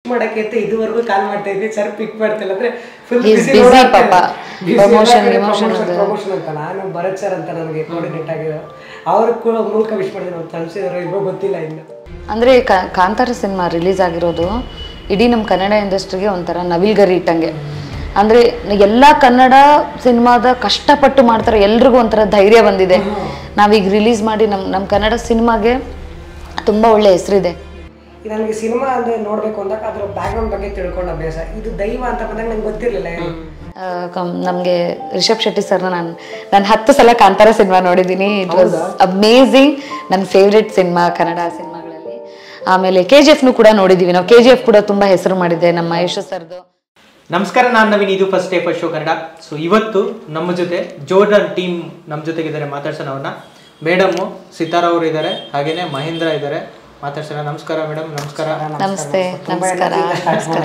ಮಾಡಕ್ಕೆ ಅಂತ ಇದುವರೆಗೂ ಕಾಲ್ ಮಾಡ್ತಾ ಇದ್ವಿ ಸರ್ ಪಿಕ್ ಮಾಡ್ತಿಲ್ಲ ಅಂದ್ರೆ ಫುಲ್ He's busy ಪಾಪ. Promotion, emotion ಅದು. ಪ್ರಮೋಷನ್ ಅಂತ ನಾನು ಭರತ್ ಸರ್ ಅಂತ ನನಗೆ ಕೋಆರ್ಡಿನೇಟ್ ಆಗಿರೋ ಅವ್ರ ಕೂಡ ಮೂಲಕ ವಿಶ್ ಮಾಡಿದ್ರು ತಲುಪಿಸಿದ್ರು ಇವಾಗ ಗೊತ್ತಿಲ್ಲ ಇನ್ನು ಅಂದರೆ ಕಾಂತಾರ ಸಿನಿಮಾ ರಿಲೀಸ್ ಆಗಿರೋದು ಇಡೀ ನಮ್ಮ ಕನ್ನಡ ಇಂಡಸ್ಟ್ರಿಗೆ ಒಂಥರ ನವಿಲ್ಗರಿ ಇಟ್ಟಂಗೆ ಅಂದರೆ ಎಲ್ಲ ಕನ್ನಡ ಸಿನಿಮಾದ ಕಷ್ಟಪಟ್ಟು ಮಾಡ್ತಾರೆ ಎಲ್ರಿಗೂ ಒಂಥರ ಧೈರ್ಯ ಬಂದಿದೆ ನಾವೀಗ ರಿಲೀಸ್ ಮಾಡಿ ನಮ್ಮ ನಮ್ಮ ಕನ್ನಡ ಸಿನಿಮಾಗೆ ತುಂಬ ಒಳ್ಳೆ ಹೆಸರಿದೆ ನನಗೆ ಸಿನಿಮಾ ಅಂದ್ರೆ ನೋಡ್ಬೇಕು ಅಂದಾಗ ಅದ್ರ ಬ್ಯಾಕ್ಗ್ರೌಂಡ್ ಬಗ್ಗೆ ತಿಳ್ಕೊಂಡ ಅಭ್ಯಾಸ ಇದು ದೈವ ಅಂತ ಬಂದಾಗ ನಂಗೆ ಗೊತ್ತಿರ್ಲಿಲ್ಲ ಏನು. ನಮಗೆ ರಿಷಬ್ ಶೆಟ್ಟಿ ಸರ್ನ ನಾನು ನಾನು ಹತ್ತು ಸಲ ಕಾಂತಾರ ಸಿನಿಮಾ ನೋಡಿದ್ದೀನಿ ಇಟ್ ವಾಸ್ ಅಮೇಝಿಂಗ್ ನನ್ನ ಫೇವ್ರೆಟ್ ಸಿನಿಮಾ ಕನ್ನಡ ಸಿನಿಮಾಗಳಲ್ಲಿ ಆಮೇಲೆ ಕೆ ಜಿ ಎಫ್ನು ಕೂಡ ನೋಡಿದ್ದೀವಿ ನಾವು ಕೆ ಜಿ ಎಫ್ ಕೂಡ ತುಂಬ ಹೆಸರು ಮಾಡಿದೆ ನಮ್ಮ ಯಶು ಸರ್ದು ನಮಸ್ಕಾರ ನಾನು ನವೀನ್ ಇದು first day first show Kannada so ಇವತ್ತು ನಮ್ಮ ಜೊತೆ ಜೋರ್ಡನ್ ಟೀಮ್ ನಮ್ಮ ಜೊತೆಗಿದ್ದಾರೆ ಮಾತಾಡ್ಸೋಣ ಅವ್ರನ್ನ ಮೇಡಮ್ಮು ಸಿತಾರ ಅವರು ಇದ್ದಾರೆ ಹಾಗೇನೆ ಮಹೇಂದ್ರ ಇದ್ದಾರೆ ಮಾತಾಡ್ಸೋಣ ನಮಸ್ಕಾರ ಮೇಡಮ್ ನಮಸ್ಕಾರ ನಮಸ್ತೆ ನಮಸ್ಕಾರ ನಮಸ್ಕಾರ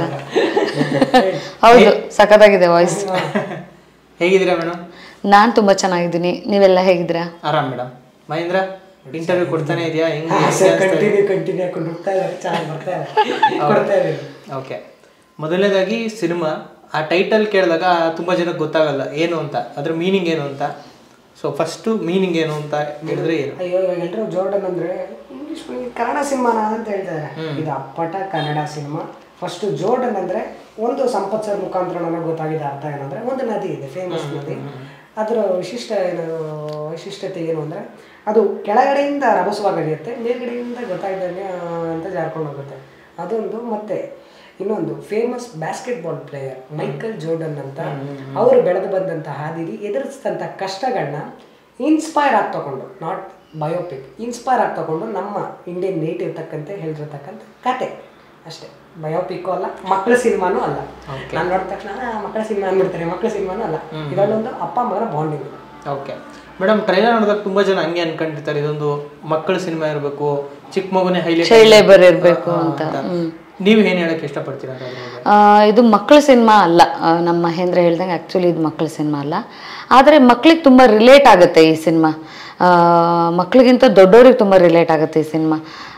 ಹೌದು ಸಖತ್ತಾಗಿದೆ ವಾಯ್ಸ್ ಹೇಗಿದ್ದೀರಾ ಮೇಡಮ್ ನಾನು ತುಂಬ ಚೆನ್ನಾಗಿದ್ದೀನಿ ನೀವೆಲ್ಲ ಹೇಗಿದ್ದೀರಾ ಆರಾಮ್ ಮೇಡಮ್ ಮಹೇಂದ್ರ ಇಂಟರ್ವ್ಯೂ ಕೊಡ್ತಾನೆ ಇದೆಯಾ ಹೆಂಗೆ ಸರ್ ಕಂಟಿನ್ಯೂ ಕಂಟಿನ್ಯೂ ಹಾಕೊಂಡು ಹೋಗ್ತಾ ಇದ್ದಾರೆ ಚೆನ್ನಾಗಿ ಬರ್ತಾ ಇದ್ದಾರೆ ಕೊಡ್ತಾ ಇದ್ದಾರೆ ಓಕೆ ಮೊದಲನೇದಾಗಿ ಸಿನಿಮಾ ಆ ಟೈಟಲ್ ಕೇಳಿದಾಗ ತುಂಬ ಜನಕ್ಕೆ ಗೊತ್ತಾಗಲ್ಲ ಏನು ಅಂತ ಅದ್ರ ಮೀನಿಂಗ್ ಏನು ಅಂತ ಸೊ ಫಸ್ಟು ಮೀನಿಂಗ್ ಏನು ಅಂತ ಹೇಳಿದ್ರೆ ಏನು ಅಯ್ಯೋ ಇವಾಗ ಎಲ್ಲರೂ ಜೋರ್ಡನ್ ಅಂದ್ರೆ ಇಂಗ್ಲಿಷ್ ಕನ್ನಡ ಸಿನಿಮಾನ ಅಂತ ಹೇಳ್ತಾರೆ ಇದು ಅಪ್ಪಟ ಕನ್ನಡ ಸಿನಿಮಾ ಫಸ್ಟ್ ಜೋರ್ಡನ್ ಅಂದ್ರೆ ಒಂದು ಸಂಪತ್ ಸರ್ ಮುಖಾಂತರ ನನಗೆ ಗೊತ್ತಾಗಿದೆ ಅರ್ಥ ಏನಂದ್ರೆ ಒಂದು ನದಿ ಇದೆ ಫೇಮಸ್ ನದಿ ಅದರ ವಿಶಿಷ್ಟ ಏನು ವಿಶಿಷ್ಟತೆ ಏನು ಅಂದ್ರೆ ಅದು ಕೆಳಗಡೆಯಿಂದ ರಭಸವಾಗಿ ಹರಿಯುತ್ತೆ ಮೇಲ್ಗಡೆಯಿಂದ ಗೊತ್ತಾಗ್ದಂಗೆ ಆ, ಅಂತ ಜಾರ್ಕೊಂಡು ಹೋಗುತ್ತೆ ಅದೊಂದು ಮತ್ತೆ ಇನ್ನೊಂದು famous basketball player Michael Jordan ಅಂತ ಅವರು ಬೆಳೆದು ಬಂದಂಥ ಹಾದಿಲಿ ಎದುರಿಸಿದಂಥ ಕಷ್ಟಗಳನ್ನ ಇನ್ಸ್ಪೈರ್ ಆಗಿ ತಗೊಂಡು ನಾಟ್ ಬಯೋಪಿಕ್ ಇನ್ಸ್ಪೈರ್ ಆಗಿ ತಗೊಂಡು ನಮ್ಮ ಇಂಡಿಯನ್ ನೇಟಿವ್ ತಕ್ಕಂತೆ ಹೇಳಿರ್ತಕ್ಕಂಥ ಕತೆ ಅಷ್ಟೇ ಬಯೋಪಿಕ್ಕು ಅಲ್ಲ ಮಕ್ಕಳ ಸಿನಿಮಾನೂ ಅಲ್ಲ ನಾನು ನೋಡಿದ ತಕ್ಷಣ "ಆ, ಮಕ್ಕಳ ಸಿನಿಮಾ ಅಂದ್ಬಿಡ್ತಾರೆ ಮಕ್ಕಳ ಸಿನಿಮಾನೂ ಅಲ್ಲ ಇದರಲ್ಲೊಂದು ಅಪ್ಪ ಮಗನ ಬಾಂಡಿಂಗ್ ಓಕೆ ಮೇಡಮ್ ಟ್ರೈಲರ್ ನೋಡಿದಾಗ ತುಂಬ ಜನ ಹಂಗೆ ಅನ್ಕೊಂಡಿರ್ತಾರೆ ಇದೊಂದು ಮಕ್ಕಳ ಸಿನಿಮಾ ಇರಬೇಕು ಚಿಕ್ಕ ಮಗುನೇ ಹೈಲೈಟ್ ಚೈಲ್ಡ್ ಲೇಬರ್ ಇರಬೇಕು ಅಂತ ಹ್ಮ್. ನೀವು ಏನು ಹೇಳಕ್ಕೆ ಇಷ್ಟಪಡ್ತೀರಾ ಅದ್ರ ಬಗ್ಗೆ? ಆ, ಇದು ಮಕ್ಕಳ ಸಿನಿಮಾ ಅಲ್ಲ ಆ, ನಮ್ಮ ಮಹೇಂದ್ರ ಹೇಳ್ದಂಗೆ ಆ್ಯಕ್ಚುಲಿ ಇದು ಮಕ್ಕಳ ಸಿನಿಮಾ ಅಲ್ಲ ಆದರೆ ಮಕ್ಳಿಗೆ ತುಂಬ ರಿಲೇಟ್ ಆಗುತ್ತೆ ಈ ಸಿನಿಮಾ ಮಕ್ಕಳಿಗಿಂತ ದೊಡ್ಡವ್ರಿಗೆ ತುಂಬ ರಿಲೇಟ್ ಆಗುತ್ತೆ ಈ ಸಿನಿಮಾ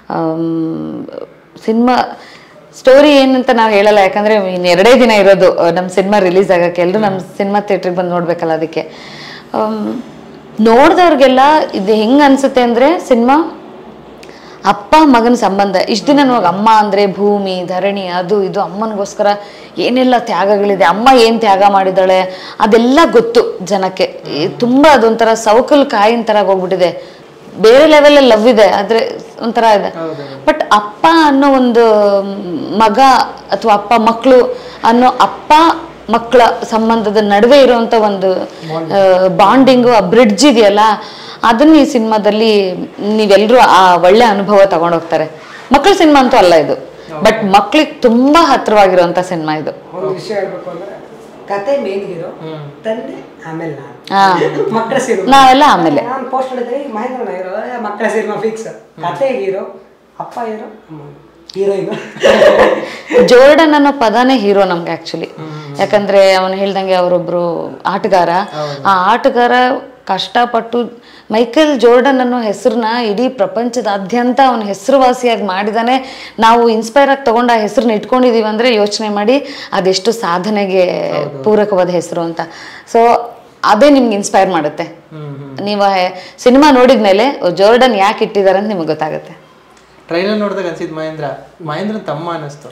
ಸಿನಿಮಾ ಸ್ಟೋರಿ ಏನಂತ ನಾವು ಹೇಳಲ್ಲ ಯಾಕಂದರೆ ಇನ್ನು ಎರಡೇ ದಿನ ಇರೋದು ನಮ್ಮ ಸಿನಿಮಾ ರಿಲೀಸ್ ಆಗೋಕ್ಕೆ ಎಲ್ಲರೂ ನಮ್ಮ ಸಿನಿಮಾ ಥಿಯೇಟ್ರಿಗೆ ಬಂದು ನೋಡಬೇಕಲ್ಲ ಅದಕ್ಕೆ ನೋಡಿದವ್ರಿಗೆಲ್ಲ ಇದು ಹೆಂಗೆ ಅನಿಸುತ್ತೆ ಅಂದರೆ ಸಿನಿಮಾ ಅಪ್ಪ ಮಗನ ಸಂಬಂಧ ಇಷ್ಟು ದಿನ ನೋವಾಗ ಅಮ್ಮ ಅಂದರೆ ಭೂಮಿ ಧರಣಿ ಅದು ಇದು ಅಮ್ಮನಿಗೋಸ್ಕರ ಏನೆಲ್ಲ ತ್ಯಾಗಗಳಿದೆ ಅಮ್ಮ ಏನು ತ್ಯಾಗ ಮಾಡಿದಾಳೆ ಅದೆಲ್ಲ ಗೊತ್ತು ಜನಕ್ಕೆ ಈ ತುಂಬ ಅದೊಂಥರ ಸೌಕಲ್ ಕಾಯಿನ ಥರ ಹೋಗ್ಬಿಟ್ಟಿದೆ ಬೇರೆ ಲೆವೆಲಲ್ಲಿ ಲವ್ ಇದೆ ಆದರೆ ಒಂಥರ ಇದೆ ಬಟ್ ಅಪ್ಪ ಅನ್ನೋ ಒಂದು ಮಗ ಅಥವಾ ಅಪ್ಪ ಮಕ್ಕಳು ಅನ್ನೋ ಅಪ್ಪ ಮಕ್ಕಳ ಸಂಬಂಧದ ನಡುವೆ ಇರುವಂತ ಒಂದು ಬಾಂಡಿಂಗು ಆ ಬ್ರಿಡ್ಜ್ ಇದೆಯಲ್ಲ ಅದನ್ನ ಈ ಸಿನಿಮಾದಲ್ಲಿ ನೀವೆಲ್ಲರೂ ಆ ಒಳ್ಳೆ ಅನುಭವ ತಗೊಂಡೋಗ್ತಾರೆ ಮಕ್ಕಳ ಸಿನಿಮಾ ಅಂತೂ ಅಲ್ಲ ಇದು ಬಟ್ ಮಕ್ಳಿಗೆ ತುಂಬಾ ಹತ್ರವಾಗಿರುವಂತ ಸಿನಿಮಾ ಇದು ಒಂದು ವಿಷಯ ಹೇಳ್ಬೇಕು ಅಂದ್ರೆ ಕತೆ ಮೇನ್ ಹೀರೋ ತಂದೆ ಆಮೇಲೆ ನಾನು ಹಾ. ಮಕ್ಕಳ ಸಿನಿಮಾ ನಾವೆಲ್ಲ ಆಮೇಲೆ ನಾನು ಪೋಸ್ಟ್ ಮಾಡಿದ್ರೆ ಮಹೇಂದ್ರನ ಹೀರೋ ಮಕ್ಕಳ ಸಿನಿಮಾ ಫಿಕ್ಸ್ ಕತೆ ಹೀರೋ ಅಪ್ಪ ಹೀರೋ ಹೀರೋಯಿನ್ ಜೋರ್ಡನ್ ಅನ್ನೋ ಪದಾನೇ ಹೀರೋ ನಮ್ಗೆ ಆಕ್ಚುಲಿ ಯಾಕಂದ್ರೆ ಅವನು ಹೇಳ್ದಂಗೆ ಅವರೊಬ್ರು ಆಟಗಾರ ಆ ಆಟಗಾರ ಕಷ್ಟಪಟ್ಟು ಮೈಕಲ್ ಜೋರ್ಡನ್ ಅನ್ನೋ ಹೆಸರನ್ನ ಇಡೀ ಪ್ರಪಂಚದಾದ್ಯಂತ ಅವನ ಹೆಸರುವಾಸಿಯಾಗಿ ಮಾಡಿದಾನೆ ನಾವು ಇನ್ಸ್ಪೈರ್ ಆಗಿ ತಗೊಂಡು ಆ ಹೆಸರನ್ನ ಇಟ್ಕೊಂಡಿದೀವಿ ಅಂದ್ರೆ ಯೋಚನೆ ಮಾಡಿ ಅದೆಷ್ಟು ಸಾಧನೆಗೆ ಪೂರಕವಾದ ಹೆಸರು ಅಂತ ಸೊ ಅದೇ ನಿಮ್ಗೆ ಇನ್ಸ್ಪೈರ್ ಮಾಡುತ್ತೆ ನೀವು ಸಿನಿಮಾ ನೋಡಿದ್ಮೇಲೆ ಓ, ಜೋರ್ಡನ್ ಯಾಕೆ ಇಟ್ಟಿದ್ದಾರೆ ಅಂತ ನಿಮಗೆ ಗೊತ್ತಾಗುತ್ತೆ ಟ್ರೈಲರ್ ನೋಡಿದಾಗ ಅನ್ಸಿದ್ ಮಹೇಂದ್ರ ಮಹೇಂದ್ರ ತಮ್ಮ ಅನ್ನಿಸ್ತು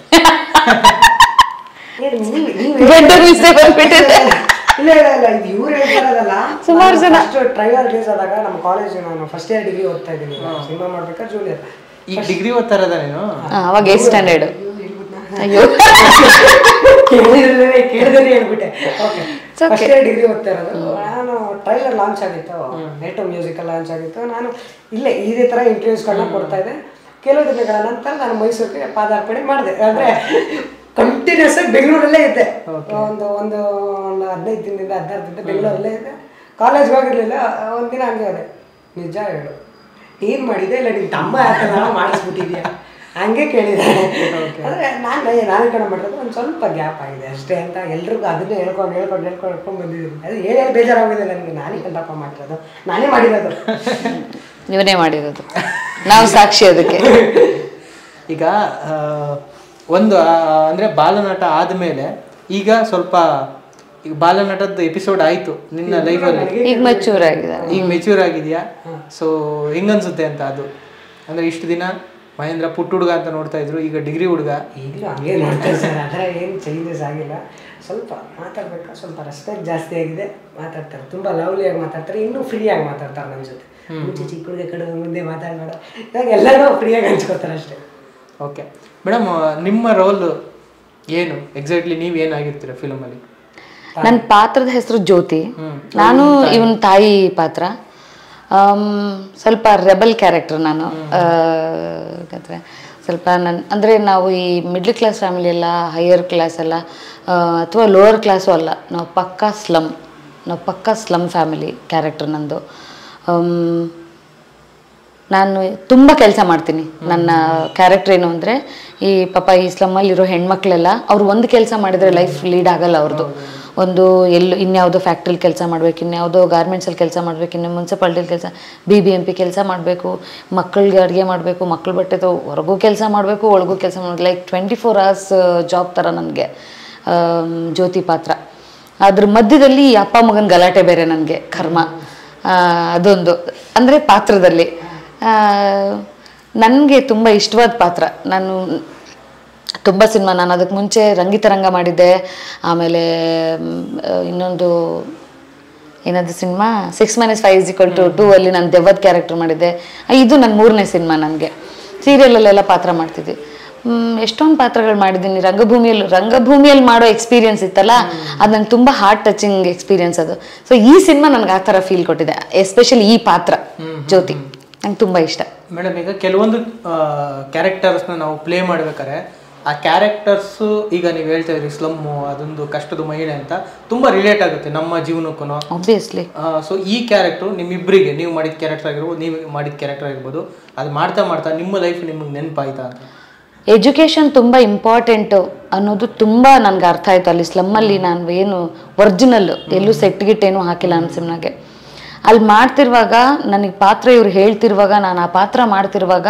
ಏನ್ ನೀವ್- ನೀವ್ ದೊಡ್ಡ mistake ಬಂದ್ಬಿಟ್ಟಿದೆ. ಇಲ್ಲ ಇಲ್ಲ ಇಲ್ಲ ಇದು ಇವ್ರು ಹೇಳ್ತಾರಲ್ಲ ಸುಮಾರು ಜನ. ಫಸ್ಟ್ ಟ್ರೈಲರ್ ರಿಲೀಸ್ ಆದಾಗ ನಮ್ಮ ಕಾಲೇಜ್ ನಾನು ಫಸ್ಟ್ ಇಯರ್ ಡಿಗ್ರಿ ಓದ್ತಾ ಇದ್ದೀನಿ ಸಿನಿಮಾ ಮಾಡ್ಬೇಕಾದ್ರೆ ಜೂನಿಯರ್ ಈಗ ಡಿಗ್ರಿ ಓದ್ತಾ ಇರೋದ ನೀನು ಆ, ಅವಾಗ ಏಟ್ ಸ್ಟ್ಯಾಂಡರ್ಡ್ ಅಯ್ಯೋ ಕೇಳಿದ್ರೆ ಕೇಳಿದ್ರೆ ಹೇಳ್ಬಿಟ್ಟೆ It's okay. First year degree ಓದ್ತಾ ಇರೋದು ನಾನು ಟ್ರೈಲರ್ ಲಾಂಚ್ ಆಗಿತ್ತು ನೆಟ್ ಮ್ಯೂಸಿಕ್ ಲಾಂಚ್ ಆಗಿತ್ತು ನಾನು ಇಲ್ಲೇ ಇದೇ ತರ ಇಂಟರ್ವ್ಯೂಸ್ಗಳನ್ನ ಕೊಡ್ತಾ ಇದ್ದೆ ಕೆಲವು ದಿನಗಳ ನಂತರ ನಾನು ಮೈಸೂರಿಗೆ ಪಾದಾರ್ಪಣೆ ಮಾಡಿದೆ ಅಂದ್ರೆ ಕಂಟಿನ್ಯೂಸ್ ಆಗಿ ಬೆಂಗಳೂರಲ್ಲೇ ಇದ್ದೆ ಒಂದು ಒಂದು ಒಂದು ಹದಿನೈದು ದಿನದಿಂದ ಹದಿನಾರು ದಿನದಿಂದ ಬೆಂಗಳೂರಲ್ಲೇ ಇದ್ದೆ ಕಾಲೇಜ್ ಹೋಗಿರ್ಲಿಲ್ಲ ಒಂದಿನ ಹಂಗೆ ಹೋದೆ ನಿಜ ಹೇಳು ಏನ್ ಮಾಡಿದೆ ಇಲ್ಲ ನಿನ್ ತಮ್ಮ ಯಾಕಂದ್ರೆ ಮಾಡಿಸ್ಬಿಟ್ಟಿದ್ಯಾ ಹಂಗೆ ಕೇಳಿದೆ ಅಂದ್ರೆ ನಾನು ನಾನು ಕಡೆ ಮಾಡಿರೋದು ಒಂದು ಸ್ವಲ್ಪ ಗ್ಯಾಪ್ ಆಗಿದೆ ಅಷ್ಟೇ ಅಂತ ಎಲ್ರಿಗೂ ಅದನ್ನೇ ಹೇಳ್ಕೊಂಡು ಹೇಳ್ಕೊಂಡು ಹೇಳ್ಕೊಂಡು ಹೇಳ್ಕೊಂಡು ಬಂದಿದ್ದೀನಿ ಅದು ಹೇಳಿ ಹೇಳಿ ಬೇಜಾರಾಗಿದೆ ನನಗೆ ನಾನೇ ಕಂಡಪ್ಪ ಮಾಡಿರೋದು ನಾನೇ ಮಾಡಿರೋದು ನೀವೇ ಮಾಡಿರೋದು ನಾವು ಸಾಕ್ಷಿ ಅದಕ್ಕೆ ಈಗ ಆ, ಒಂದು ಆ, ಅಂದ್ರೆ ಬಾಲನಟ ಆದ್ಮೇಲೆ ಈಗ ಸ್ವಲ್ಪ ಈಗ ಬಾಲನಟದ ಎಪಿಸೋಡ್ ಆಯ್ತು ನಿನ್ನ ಲೈಫಲ್ಲಿ ಈಗ ಮೆಚೂರ್ ಆಗಿದೆ ಈಗ ಮೆಚ್ಯೂರ್ ಆಗಿದೆಯಾ ಸೊ ಹೆಂಗನ್ಸುತ್ತೆ ಅಂತ ಅದು ಅಂದ್ರೆ ಇಷ್ಟು ದಿನ ಮಹೇಂದ್ರ ಪುಟ್ಟ ಹುಡುಗ ಅಂತ ನೋಡ್ತಾ ಇದ್ರು ಈಗ ಡಿಗ್ರಿ ಹುಡುಗ ಈಗಲೂ ಹಂಗೆ ನೋಡ್ತಾರೆ ಸರ್ ಅದರ ಏನು ಚೇಂಜಸ್ ಆಗಿಲ್ಲ ಸ್ವಲ್ಪ ಮಾತಾಡ್ಬೇಕಾ ಸ್ವಲ್ಪ ರೆಸ್ಪೆಕ್ಟ್ ಜಾಸ್ತಿ ಆಗಿದೆ ಮಾತಾಡ್ತಾರೆ ತುಂಬ ಲವ್ಲಿಯಾಗಿ ಮಾತಾಡ್ತಾರೆ ಇನ್ನೂ ಫ್ರೀಯಾಗಿ ಮಾತಾಡ್ತಾರೆ ನನ್ನ ಜೊತೆ ಮುಂಚೆ ಚಿಕ್ಕ ಹುಡುಗ ಕಡೆ ಮುಂದೆ ಮಾತಾಡಬೇಡ ಇವಾಗ ಎಲ್ಲರೂ ಫ್ರೀಯಾಗಿ ಹಂಚ್ಕೋತಾರೆ ಅಷ್ಟೇ ಓಕೆ ಮೇಡಮ್ ನಿಮ್ಮ ರೋಲ್ ಏನು ಎಕ್ಸಾಕ್ಟ್ಲಿ ನೀವು ಏನಾಗಿರ್ತೀರ ಫಿಲಮಲ್ಲಿ ನನ್ನ ಪಾತ್ರದ ಹೆಸರು ಜ್ಯೋತಿ ನಾನು ಇವನ್ ತಾಯಿ ಪಾತ್ರ ಆಮ್, ಸ್ವಲ್ಪ ರೆಬಲ್ ಕ್ಯಾರೆಕ್ಟರ್ ನಾನು ಆ, ಯಾಕಂದ್ರೆ ಸ್ವಲ್ಪ ನನ್ನ ಅಂದರೆ ನಾವು ಈ ಮಿಡ್ಲ್ ಕ್ಲಾಸ್ ಫ್ಯಾಮಿಲಿ ಎಲ್ಲ ಹೈಯರ್ ಕ್ಲಾಸ್ ಎಲ್ಲ ಅಥವಾ ಲೋವರ್ ಕ್ಲಾಸು ಅಲ್ಲ ನಾವು ಪಕ್ಕಾ ಸ್ಲಮ್ ನಾವು ಪಕ್ಕಾ ಸ್ಲಮ್ ಫ್ಯಾಮಿಲಿ ಕ್ಯಾರೆಕ್ಟರ್ ನಂದು ಆಮ್, ನಾನು ತುಂಬ ಕೆಲಸ ಮಾಡ್ತೀನಿ ನನ್ನ ಕ್ಯಾರೆಕ್ಟರ್ ಏನು ಅಂದರೆ ಈ ಪಾಪ ಈ ಸ್ಲಮ್ಮಲ್ಲಿರೋ ಹೆಣ್ಮಕ್ಳೆಲ್ಲ ಅವ್ರು ಒಂದು ಕೆಲಸ ಮಾಡಿದರೆ ಲೈಫ್ ಲೀಡ್ ಆಗಲ್ಲ ಅವ್ರದ್ದು ಒಂದು ಎಲ್ಲು ಇನ್ಯಾವುದೋ ಫ್ಯಾಕ್ಟ್ರಿಲಿ ಕೆಲಸ ಮಾಡಬೇಕು ಇನ್ಯಾವುದೋ ಗಾರ್ಮೆಂಟ್ಸಲ್ಲಿ ಕೆಲಸ ಮಾಡಬೇಕು ಇನ್ನು ಮುನ್ಸಿಪಾಲ್ಟಿಲಿ ಕೆಲಸ ಬಿ ಬಿ ಎಂ ಪಿ ಕೆಲಸ ಮಾಡಬೇಕು ಮಕ್ಕಳಿಗೆ ಅಡುಗೆ ಮಾಡಬೇಕು ಮಕ್ಕಳ ಬಟ್ಟೆದು ಹೊರಗೂ ಕೆಲಸ ಮಾಡಬೇಕು ಒಳಗೂ ಕೆಲಸ ಮಾಡಬೇಕು like twenty four hours job ಥರ ನನಗೆ ಜ್ಯೋತಿ ಪಾತ್ರ ಅದ್ರ ಮಧ್ಯದಲ್ಲಿ ಈ ಅಪ್ಪ ಮಗನ ಗಲಾಟೆ ಬೇರೆ ನನಗೆ ಕರ್ಮ ಆ, ಅದೊಂದು ಅಂದರೆ ಪಾತ್ರದಲ್ಲಿ ನನಗೆ ತುಂಬ ಇಷ್ಟವಾದ ಪಾತ್ರ ನಾನು ತುಂಬ ಸಿನಿಮಾ ನಾನು ಅದಕ್ಕೆ ಮುಂಚೆ ರಂಗಿತರಂಗ ಮಾಡಿದ್ದೆ ಆಮೇಲೆ ಮ್, ಆ, ಇನ್ನೊಂದು ಏನಾದ್ರು cinema six minus five is equal to two ಅಲ್ಲಿ ನಾನು ದೆವ್ವದ ಕ್ಯಾರೆಕ್ಟರ್ ಮಾಡಿದ್ದೆ ಆ, ಇದು ನನ್ನ ಮೂರನೇ ಸಿನಿಮಾ ನನಗೆ ಸೀರಿಯಲಲ್ಲೆಲ್ಲ ಪಾತ್ರ ಮಾಡ್ತಿದ್ವಿ ಮ್, ಎಷ್ಟೊಂದು ಪಾತ್ರಗಳು ಮಾಡಿದ್ದೀನಿ ರಂಗಭೂಮಿಯಲ್ಲಿ ರಂಗಭೂಮಿಯಲ್ಲಿ ಮಾಡೋ ಎಕ್ಸ್ಪೀರಿಯನ್ಸ್ ಇತ್ತಲ್ಲ ಅದು ನಂಗೆ ತುಂಬ ಹಾರ್ಟ್ ಟಚಿಂಗ್ ಎಕ್ಸ್ಪೀರಿಯನ್ಸ್ ಅದು ಸೊ ಈ ಸಿನಿಮಾ ನನಗೆ ಆ ಥರ ಫೀಲ್ ಕೊಟ್ಟಿದೆ ಎಸ್ಪೆಷಲಿ ಈ ಪಾತ್ರ ಜ್ಯೋತಿ ನಂಗೆ ತುಂಬ ಇಷ್ಟ ಮೇಡಮ್ ಈಗ ಕೆಲವೊಂದು ಕ್ಯಾರೆಕ್ಟರ್ಸ್ನ ನಾವು ಪ್ಲೇ ಮಾಡ್ಬೇಕಾದ್ರೆ ಆ ಕ್ಯಾರೆಕ್ಟರ್ಸು ಈಗ ನೀವು ಹೇಳ್ತಾ ಇದ್ರಿ ಸ್ಲಮ್ಮು ಅದೊಂದು ಕಷ್ಟದ ಮಹಿಳೆ ಅಂತ ತುಂಬ ರಿಲೇಟ್ ಆಗುತ್ತೆ ನಮ್ಮ ಜೀವನಕ್ಕೂ ಆಬ್ವಿಯಸ್ಲಿ ಸೊ ಈ ಕ್ಯಾರೆಕ್ಟ್ರು ನಿಮ್ಮಿಬ್ಬರಿಗೆ ನೀವು ಮಾಡಿದ ಕ್ಯಾರೆಕ್ಟರ್ ಆಗಿರ್ಬೋದು ನೀವು ಮಾಡಿದ ಕ್ಯಾರೆಕ್ಟರ್ ಆಗಿರ್ಬೋದು ಅದು ಮಾಡ್ತಾ ಮಾಡ್ತಾ ನಿಮ್ಮ ಲೈಫ್ ನಿಮಗೆ ನೆನಪಾಯ್ತಾ ಅಂತ ಎಜುಕೇಷನ್ ತುಂಬ ಇಂಪಾರ್ಟೆಂಟು ಅನ್ನೋದು ತುಂಬ ನನಗೆ ಅರ್ಥ ಆಯಿತು ಅಲ್ಲಿ ಸ್ಲಮ್ಮಲ್ಲಿ ನಾನು ಏನು ಒರಿಜಿನಲ್ ಎಲ್ಲೂ ಸೆಟ್ಗಿಟ್ಟೇನು ಹಾಕಿಲ್ಲ ನನ್ನ ಸಿನಿಮಾಗೆ ಅಲ್ಲಿ ಮಾಡ್ತಿರುವಾಗ ನನಗೆ ಪಾತ್ರ ಇವ್ರು ಹೇಳ್ತಿರುವಾಗ ನಾನು ಆ ಪಾತ್ರ ಮಾಡ್ತಿರುವಾಗ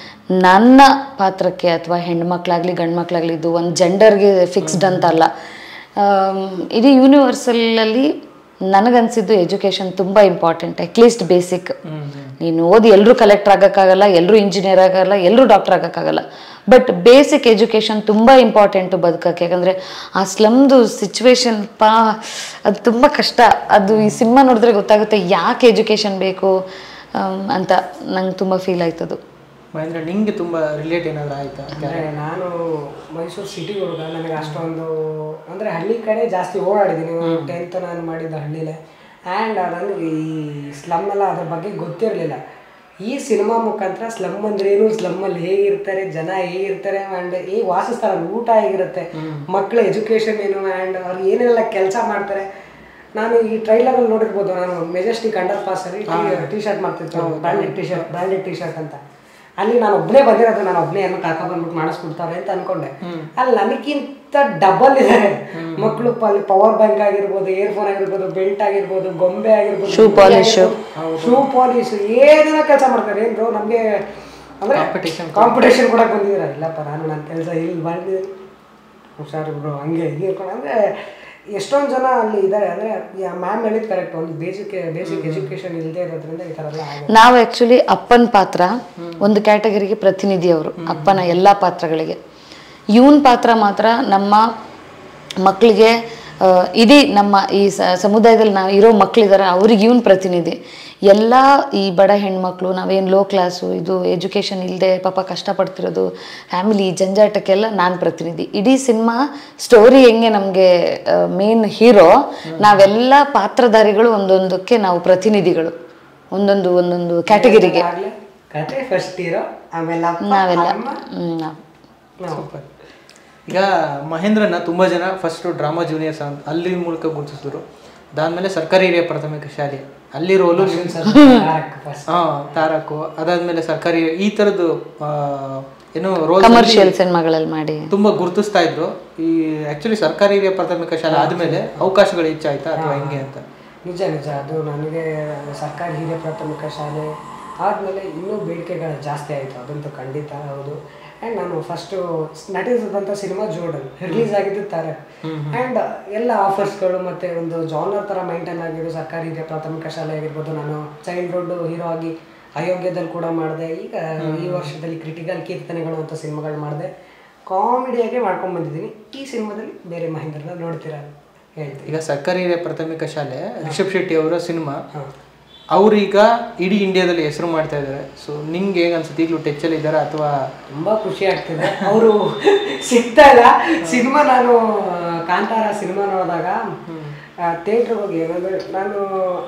ನನ್ನ ಪಾತ್ರಕ್ಕೆ ಅಥವಾ ಹೆಣ್ಮಕ್ಳಾಗಲಿ ಗಂಡು ಮಕ್ಳಾಗಲಿ ಇದು ಒಂದು ಜೆಂಡರ್ಗೆ ಫಿಕ್ಸ್ಡ್ ಅಂತ ಅಲ್ಲ ಆಮ್, ಇಡೀ ಯೂನಿವರ್ಸಲಲ್ಲಿ ನನಗನ್ಸಿದ್ದು ಎಜುಕೇಷನ್ ತುಂಬ ಇಂಪಾರ್ಟೆಂಟ್ ಅಟ್ಲೀಸ್ಟ್ ಬೇಸಿಕ್ ನೀನು ಓದಿ ಎಲ್ಲರೂ ಕಲೆಕ್ಟರ್ ಆಗೋಕ್ಕಾಗಲ್ಲ ಎಲ್ಲರೂ ಇಂಜಿನಿಯರ್ ಆಗಲ್ಲ ಎಲ್ಲರೂ ಡಾಕ್ಟರ್ ಆಗೋಕ್ಕಾಗಲ್ಲ ಬಟ್ ಬೇಸಿಕ್ ಎಜುಕೇಷನ್ ತುಂಬ ಇಂಪಾರ್ಟೆಂಟು ಬದುಕಕ್ಕೆ ಯಾಕಂದರೆ ಆ ಸ್ಲಮ್ದು ಸಿಚುವೇಶನ್ ಪಾ ಅದು ತುಂಬ ಕಷ್ಟ ಅದು ಈ ಸಿನಿಮಾ ನೋಡಿದ್ರೆ ಗೊತ್ತಾಗುತ್ತೆ ಯಾಕೆ ಎಜುಕೇಷನ್ ಬೇಕು ಆಮ್, ಅಂತ ನಂಗೆ ತುಂಬ ಫೀಲ್ ಆಯ್ತದು ಮಹೇಂದ್ರ ನಿಂಗೆ ತುಂಬ ರಿಲೇಟ್ ಏನಾದರೂ ಆಯ್ತಾ ಅಂದರೆ ನಾನು ಮೈಸೂರು ಸಿಟಿ ಹುಡುಗ ನನಗೆ ಅಷ್ಟೊಂದು ಅಂದರೆ ಹಳ್ಳಿ ಕಡೆ ಜಾಸ್ತಿ ಓಡಾಡಿದ್ದೀನಿ ಟೆಂತ್ ನಾನು ಮಾಡಿದ್ದು ಹಳ್ಳಿಲೇ ಆ್ಯಂಡ್ ನನಗೆ ಈ ಸ್ಲಮ್ ಎಲ್ಲ ಅದ್ರ ಬಗ್ಗೆ ಗೊತ್ತಿರಲಿಲ್ಲ ಈ ಸಿನಿಮಾ ಮುಖಾಂತರ ಸ್ಲಮ್ ಅಂದ್ರೆ ಏನು ಸ್ಲಮ್ಮಲ್ಲಿ ಹೇಗಿರ್ತಾರೆ ಜನ ಹೇಗಿರ್ತಾರೆ ಆ್ಯಂಡ್ ಹೇಗೆ ವಾಸಿಸ್ತಾರೆ ಅಲ್ಲಿ ಊಟ ಹೇಗಿರುತ್ತೆ ಮಕ್ಕಳ ಎಜುಕೇಷನ್ ಏನು ಆ್ಯಂಡ್ ಅವ್ರು ಏನೆಲ್ಲ ಕೆಲಸ ಮಾಡ್ತಾರೆ ನಾನು ಈ ಟ್ರೈಲರಲ್ಲಿ ನೋಡಿರ್ಬೋದು ನಾನು ಮೆಜೆಸ್ಟಿಕ್ ಅಂಡರ್ ಪಾಸಲ್ಲಿ ಟಿ ಶರ್ಟ್ ಮಾಡ್ತಿರ್ತಾರೆ branded T shirt branded T shirt ಅಂತ ಅಲ್ಲಿ ನಾನು ಒಬ್ಬನೇ ಬಂದಿರೋದು ನಾನು ಒಬ್ಬನೇ ಏನೋ ಕರ್ಕೊಂಡ್ ಬಂದ್ಬಿಟ್ಟು ಮಾಡಿಸ್ಬಿಡ್ತಾರೆ ಅಂತ ಅನ್ಕೊಂಡೆ ಅಲ್ಲಿ ನನಗಿಂತ ಡಬಲ್ ಇದ್ದಾರೆ ಮಕ್ಕಳು ಅಲ್ಲಿ ಪವರ್ ಬ್ಯಾಂಕ್ ಆಗಿರ್ಬೋದು ಇಯರ್ಫೋನ್ ಆಗಿರ್ಬೋದು ಬೆಲ್ಟ್ ಆಗಿರ್ಬೋದು ಗೊಂಬೆ ಆಗಿರ್ಬೋದು Shoe polish. ಶೂ ಪಾಲಿಶ್ ಏನೇನೋ ಕೆಲಸ ಮಾಡ್ತಾರೆ ಏನ್ ಬ್ರೋ ನಮಗೆ ಅಂದ್ರೆ Competition. ಕಾಂಪಿಟೇಷನ್ ಕೊಡಕ್ ಬಂದಿದ್ದೀರಾ ಇಲ್ಲಪ್ಪ ನಾನು ನನ್ನ ಕೆಲಸ ಇಲ್ಲಿ ಮಾಡಿದ್ದೀನಿ ಹುಷಾರು ಬ್ರೋ ಹಂಗೆ ಹೀಗೆ ಇರ್ಕೊಂಡು ಅಂದರೆ ಎಷ್ಟೊಂದು ಜನ ಅಲ್ಲಿ ಇದ್ದಾರೆ ಅಂದರೆ ಮ್ಯಾಮ್ ಹೇಳಿದ್ ಕರೆಕ್ಟ್ ಒಂದು ಬೇಸಿಕ್ ಬೇಸಿಕ್ ಎಜುಕೇಶನ್ ಇಲ್ಲದೆ ಇರೋದ್ರಿಂದ ಈ ಥರ ಎಲ್ಲ ಆಗುತ್ತೆ ನಾವು ಆ್ಯಕ್ಚುಲಿ ಅಪ್ಪನ ಪಾತ್ರ ಒಂದು ಕ್ಯಾಟಗರಿಗೆ ಪ್ರತಿನಿಧಿ ಅವರು ಅಪ್ಪನ ಎಲ್ಲ ಪಾತ್ರಗಳಿಗೆ ಇವನ್ ಪಾತ್ರ ಮಾತ್ರ ನಮ್ಮ ಮಕ್ಕಳಿಗೆ ಆ, ಇಡೀ ನಮ್ಮ ಈ ಸ- ಸಮುದಾಯದಲ್ಲಿ ನಾವು ಇರೋ ಮಕ್ಕಳಿದ್ದಾರೆ ಅವ್ರಿಗೆ ಇವನ್ ಪ್ರತಿನಿಧಿ ಎಲ್ಲ ಈ ಬಡ ಹೆಣ್ಮಕ್ಳು ನಾವೇನು ಲೋ ಕ್ಲಾಸು ಇದು ಎಜುಕೇಷನ್ ಇಲ್ಲದೆ ಪಾಪ ಕಷ್ಟಪಡ್ತಿರೋದು ಫ್ಯಾಮಿಲಿ ಜಂಜಾಟಕ್ಕೆಲ್ಲ ನಾನು ಪ್ರತಿನಿಧಿ ಇಡೀ ಸಿನಿಮಾ ಸ್ಟೋರಿ ಹೆಂಗೆ ನಮಗೆ ಮೇನ್ ಹೀರೋ ನಾವೆಲ್ಲ ಪಾತ್ರಧಾರಿಗಳು ಒಂದೊಂದಕ್ಕೆ ನಾವು ಪ್ರತಿನಿಧಿಗಳು ಒಂದೊಂದು ಒಂದೊಂದು ಕ್ಯಾಟಗರಿಗೆ ಆಗ್ಲೇ ಕತೆ ಫಸ್ಟ್ ಹೀರೋ ಆಮೇಲೆ ಅಪ್ಪ, ನಾವೆಲ್ಲ ಅಮ್ಮ, ಹ್ಮ್, ನಾವು ನಾವು. ಸೂಪರ್ ಈಗ ಮಹೇಂದ್ರನ ತುಂಬ ಜನ ಫಸ್ಟು ಡ್ರಾಮಾ ಜೂನಿಯರ್ಸ್ ಅಂತ ಅಲ್ಲಿ ಮೂಲಕ ಗುರುತಿಸಿದ್ರು ಅದಾದಮೇಲೆ ಸರ್ಕಾರಿ ಹಿರಿಯ ಪ್ರಾಥಮಿಕ ಶಾಲೆ ಅಲ್ಲಿ ರೋಲು ತಾರಕ್ first. ಹಾಂ ತಾರಕು ಅದಾದಮೇಲೆ ಸರ್ಕಾರಿ ಈ ಥರದ್ದು ಆ, ಏನು ರೋಲ್ ಕಮರ್ಷಿಯಲ್ ಸಿನಿಮಾಗಳಲ್ಲಿ ಮಾಡಿ ತುಂಬ ಗುರುತಿಸ್ತಾ ಇದ್ರು ಈ ಆ್ಯಕ್ಚುಲಿ ಸರ್ಕಾರಿ ಹಿರಿಯ ಪ್ರಾಥಮಿಕ ಶಾಲೆ ಆದಮೇಲೆ ಅವಕಾಶಗಳು ಹೆಚ್ಚಾಯ್ತಾ ಅಥವಾ ಹೆಂಗೆ ಅಂತ ನಿಜ ನಿಜ ಅದು ನನಗೆ ಸರ್ಕಾರಿ ಹಿರಿಯ ಪ್ರಾಥಮಿಕ ಶಾಲೆ ಆದಮೇಲೆ ಇನ್ನೂ ಬೇಡಿಕೆಗಳು ಜಾಸ್ತಿ ಆಯಿತು ಅದಂತೂ ಖಂಡಿತ ಹೌದು ಆ್ಯಂಡ್ ನಾನು ಫಸ್ಟು ನಟಿಸಿದಂಥ ಸಿನಿಮಾ ಜೋಡನ್ ರಿಲೀಸ್ ಆಗಿದ್ದು ತಾರೆ ಆ್ಯಂಡ್ ಎಲ್ಲ ಆಫರ್ಸ್ಗಳು ಮತ್ತು ಒಂದು ಜಾನರ್ ಥರ ಮೈಂಟೈನ್ ಆಗಿರೋ ಸರ್ಕಾರಿ ಹಿರಿಯ ಪ್ರಾಥಮಿಕ ಶಾಲೆ ಆಗಿರ್ಬೋದು ನಾನು ಚೈಲ್ಡ್ಹುಡ್ ಹೀರೋ ಆಗಿ ಅಯೋಗ್ಯದಲ್ಲಿ ಕೂಡ ಮಾಡಿದೆ ಈಗ ಈ ವರ್ಷದಲ್ಲಿ ಕ್ರಿಟಿಕಲ್ ಕೀರ್ತನೆಗಳು ಅಂತ ಸಿನಿಮಾಗಳು ಮಾಡಿದೆ ಕಾಮಿಡಿಯಾಗೆ ಮಾಡ್ಕೊಂಡು ಬಂದಿದ್ದೀನಿ ಈ ಸಿನಿಮಾದಲ್ಲಿ ಬೇರೆ ಮಹೇಂದ್ರನ ನೋಡ್ತೀರಾ ಹೇಳ್ತೀನಿ ಈಗ ಸರ್ಕಾರಿ ಹಿರಿಯ ಪ್ರಾಥಮಿಕ ಶಾಲೆ ರಿಷಬ್ ಶೆಟ್ಟಿ ಅವರ ಸಿನಿಮಾ ಅವ್ರೀಗ ಇಡೀ ಇಂಡಿಯಾದಲ್ಲಿ ಹೆಸರು ಮಾಡ್ತಾ ಇದ್ದಾರೆ ಸೊ ನಿಂಗೆ ಹೇಗೆ ಅನ್ಸುತ್ತೆ ಈಗಲೂ ಟಚ್ಚಲ್ಲಿ ಇದ್ದಾರಾ ಅಥವಾ ತುಂಬಾ ಖುಷಿ ಆಗ್ತಿದೆ ಅವರು ಸಿಗ್ತಾ ಇಲ್ಲ ಸಿನಿಮಾ ನಾನು ಆ, ಕಾಂತಾರ ಸಿನಿಮಾ ನೋಡಿದಾಗ ಥಿಯೇಟ್ರಿಗೆ ಹೋಗಿ ಏನಂದ್ರೆ ನಾನು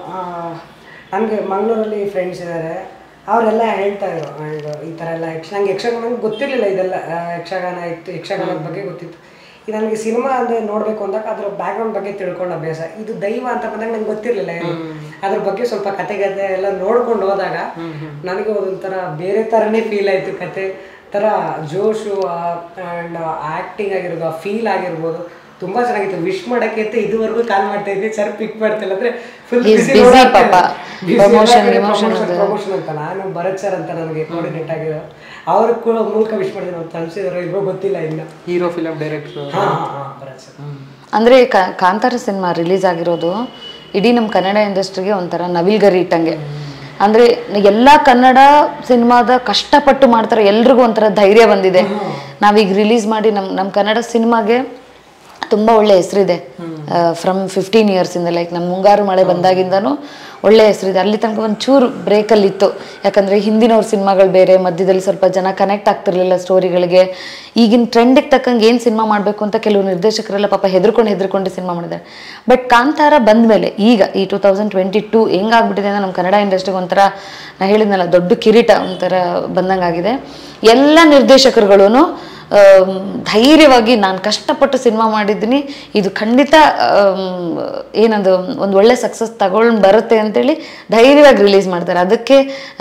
ನನಗೆ ಮಂಗಳೂರಲ್ಲಿ ಫ್ರೆಂಡ್ಸ್ ಇದ್ದಾರೆ ಅವರೆಲ್ಲ ಹೇಳ್ತಾ ಇದ್ರು and ಈ ಥರ ಎಲ್ಲ ಯಕ್ಷ ನಂಗೆ ಯಕ್ಷಗಾನ ನಂಗೆ ಗೊತ್ತಿರಲಿಲ್ಲ ಇದೆಲ್ಲ ಆ, ಯಕ್ಷಗಾನ ಇತ್ತು ಯಕ್ಷಗಾನದ ಬಗ್ಗೆ ಗೊತ್ತಿತ್ತು ಇದು ನನಗೆ ಸಿನಿಮಾ ಅಂದರೆ ನೋಡಬೇಕು ಅಂದಾಗ ಅದ್ರ ಬ್ಯಾಕ್ಗ್ರೌಂಡ್ ಬಗ್ಗೆ ತಿಳ್ಕೊಂಡು ಅಭ್ಯಾಸ ಇದು ದೈವ ಅಂತ ಬಂದಾಗ ನಂಗೆ ಗೊತ್ತಿರಲಿಲ್ಲ ಏನು ಅದ್ರ ಬಗ್ಗೆ ಸ್ವಲ್ಪ ಕತೆ ಕತೆ ಎಲ್ಲ ನೋಡ್ಕೊಂಡು ಹೋದಾಗ ನನಗೆ ಒಂಥರ ಬೇರೆ ಥರನೇ ಫೀಲ್ ಆಯಿತು ಕತೆ ಥರ ಜೋಶು ಆ್ಯಂಡ್ ಆ್ಯಕ್ಟಿಂಗ್ ಆಗಿರೋದು ಆ ಫೀಲ್ ಆಗಿರ್ಬೋದು ತುಂಬಾ ಚೆನ್ನಾಗಿತ್ತು ವಿಶ್ ಮಾಡಕ್ಕೆ ಅಂತ ಇದುವರೆಗೂ ಕಾಲ್ ಮಾಡ್ತಾ ಇದ್ವಿ ಸರ್ ಪಿಕ್ ಮಾಡ್ತಿಲ್ಲ ಅಂದ್ರೆ ಫುಲ್ He is busy ಪಾಪ. Promotion, emotion ಅದು. ಪ್ರಮೋಷನ್ ಅಂತ ನಾನು ಭರತ್ ಸರ್ ಅಂತ ನನಗೆ ಕೋಆರ್ಡಿನೇಟ್ ಆಗಿರೋ ಅವ್ರ ಕೂಡ ಮೂಲಕ ವಿಶ್ ಮಾಡಿದ್ರು ನಾವು ತಲುಪಿಸಿದ್ರು ಇಬ್ಬರು ಗೊತ್ತಿಲ್ಲ ಇನ್ನು ಹೀರೋ ಫಿಲಮ್ ಡೈರೆಕ್ಟ್ರು ಹಾ ಹಾ ಭರತ್ ಸರ್ ಅಂದರೆ ಕ- ಕಾಂತಾರ ಸಿನಿಮಾ ರಿಲೀಸ್ ಆಗಿರೋದು ಇಡೀ ನಮ್ಮ ಕನ್ನಡ ಇಂಡಸ್ಟ್ರಿಗೆ ಒಂಥರ ನವಿಲ್ಗರಿ ಇಟ್ಟಂಗೆ ಅಂದರೆ ಎಲ್ಲ ಕನ್ನಡ ಸಿನಿಮಾದ ಕಷ್ಟಪಟ್ಟು ಮಾಡ್ತಾರೆ ಎಲ್ರಿಗೂ ಒಂಥರ ಧೈರ್ಯ ಬಂದಿದೆ ನಾವೀಗ ರಿಲೀಸ್ ಮಾಡಿ ನಮ್ಮ ನಮ್ಮ ಕನ್ನಡ ಸಿನಿಮಾಗೆ ತುಂಬ ಒಳ್ಳೆ ಹೆಸರಿದೆ ಫ್ರಮ್ ಫಿಫ್ಟೀನ್ ಇಯರ್ಸಿಂದ ಲೈಕ್ ನಮ್ಮ ಮುಂಗಾರು ಮಳೆ ಬಂದಾಗಿಂದನೂ ಒಳ್ಳೆ ಹೆಸರಿದೆ ಅಲ್ಲಿ ತನಕ ಒಂದು ಚೂರು ಬ್ರೇಕಲ್ಲಿ ಇತ್ತು ಯಾಕಂದರೆ ಹಿಂದಿನವ್ರ ಸಿನಿಮಾಗಳು ಬೇರೆ ಮಧ್ಯದಲ್ಲಿ ಸ್ವಲ್ಪ ಜನ ಕನೆಕ್ಟ್ ಆಗ್ತಿರ್ಲಿಲ್ಲ ಸ್ಟೋರಿಗಳಿಗೆ ಈಗಿನ ಟ್ರೆಂಡಿಗೆ ತಕ್ಕಂಗೆ ಏನು ಸಿನಿಮಾ ಮಾಡಬೇಕು ಅಂತ ಕೆಲವು ನಿರ್ದೇಶಕರೆಲ್ಲ ಪಾಪ ಹೆದರ್ಕೊಂಡು ಹೆದರ್ಕೊಂಡು ಸಿನಿಮಾ ಮಾಡಿದ್ದಾರೆ ಬಟ್ ಕಾಂತಾರ ಬಂದಮೇಲೆ ಈಗ ಈ ಟೂ ತೌಸಂಡ್ ಟ್ವೆಂಟಿ ಟೂ ಹೆಂಗಾಗ್ಬಿಟ್ಟಿದೆ ಅಂದರೆ ನಮ್ಮ ಕನ್ನಡ ಇಂಡಸ್ಟ್ರಿಗೆ ಒಂಥರ ನಾ ಹೇಳಿದ್ನಲ್ಲ ದೊಡ್ಡ ಕಿರೀಟ ಒಂಥರ ಬಂದಂಗಾಗಿದೆ ಎಲ್ಲ ನಿರ್ದೇಶಕರುಗಳೂ ಆಮ್, ಧೈರ್ಯವಾಗಿ ನಾನು ಕಷ್ಟಪಟ್ಟು ಸಿನಿಮಾ ಮಾಡಿದ್ದೀನಿ ಇದು ಖಂಡಿತ ಆಮ್, ಏನದು ಒಂದು ಒಳ್ಳೆ ಸಕ್ಸಸ್ ತಗೊಂಡು ಬರುತ್ತೆ ಅಂತೇಳಿ ಧೈರ್ಯವಾಗಿ ರಿಲೀಸ್ ಮಾಡ್ತಾರೆ ಅದಕ್ಕೆ